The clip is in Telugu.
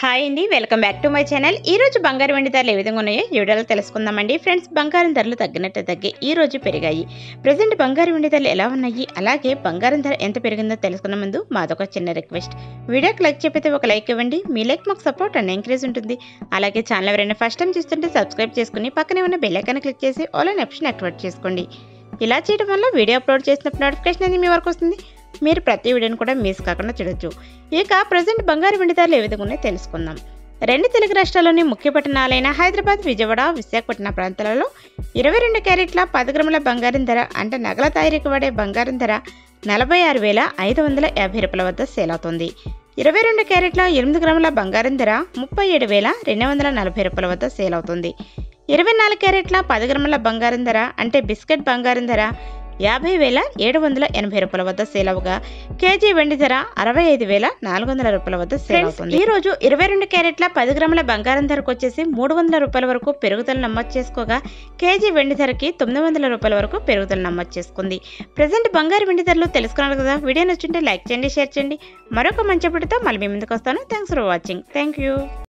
హాయ్ అండి welcome back to my channel ఈ రోజు బంగారు వెండి ధరలు ఏ విధంగా ఉన్నాయో ఈ వీడియోలో తెలుసుకుందామండి ఫ్రెండ్స్ బంగారం ధరలు తగ్గినట్టు తగ్గి ఈ రోజు పెరిగాయి ప్రజెంట్ బంగారు వెండి ధరలు ఎలా ఉన్నాయి అలాగే బంగారం ధర ఎంత పెరిగిందో తెలుసుకున్న ముందు మాదొక చిన్న రిక్వెస్ట్ వీడియోకి లైక్ చెప్పితే ఒక లైక్ ఇవ్వండి మీ లైక్ మాకు సపోర్ట్ అండ్ ఎంకరేజ్ ఉంటుంది అలాగే ఛానల్ ఎవరైనా ఫస్ట్ టైం చూస్తుంటే సబ్స్క్రైబ్ చేసుకుని పక్కనే ఉన్న బెల్ ఐకాన్ క్లిక్ చేసి ఆల్ అనే ఆప్షన్ యాక్టివేట్ చేసుకోండి ఇలా చేయడం వల్ల వీడియో అప్లోడ్ చేసినప్పుడు నోటిఫికేషన్ అనేది మీ వరకు వస్తుంది మీరు ప్రతి వీడియోని కూడా మిస్ కాకుండా చూడొచ్చు ఇక ప్రజెంట్ బంగారు వెండి ధరలు ఏ విధంగా ఉన్నాయో తెలుసుకుందాం రెండు తెలుగు రాష్ట్రాల్లోని ముఖ్య పట్టణాలైన హైదరాబాద్ విజయవాడ విశాఖపట్నం ప్రాంతాలలో ఇరవై రెండు క్యారెట్ల పది గ్రాముల బంగారం ధర అంటే నగల తయారీకి వాడే బంగారం ధర నలభై ఆరు వేల ఐదు వందల యాభై రూపాయల వద్ద సేల్ అవుతుంది ఇరవై రెండు క్యారెట్ల ఎనిమిది గ్రాముల బంగారం ధర ముప్పై ఏడు వేల రెండు వందల నలభై రూపాయల వద్ద సేల్ అవుతుంది ఇరవై నాలుగు క్యారెట్ల పది గ్రాముల బంగారం ధర అంటే బిస్కెట్ బంగారం ధర యాభై వేల ఏడు వందల ఎనభై రూపాయల వద్ద సేల్ అవగా కేజీ వెండి ధర అరవై ఐదు వేల నాలుగు వందల రూపాయల వద్ద సేల్ అవుతుంది ఈ రోజు ఇరవై రెండు క్యారెట్ల పది గ్రాముల బంగారం ధరకు వచ్చేసి మూడు వందల రూపాయల వరకు పెరుగుదల నమోదు చేసుకోగా కేజీ వెండి ధరకి తొమ్మిది వందల రూపాయల వరకు పెరుగుదల నమోదు చేసుకుంది ప్రజెంట్ బంగారు వెండి ధరలు తెలుసుకున్నారు కదా వీడియో నచ్చుంటే లైక్ చేయండి షేర్ చేయండి మరొక మంచి అప్పటితో మళ్ళీ మీ ముందుకు వస్తాను thanks for watching thank you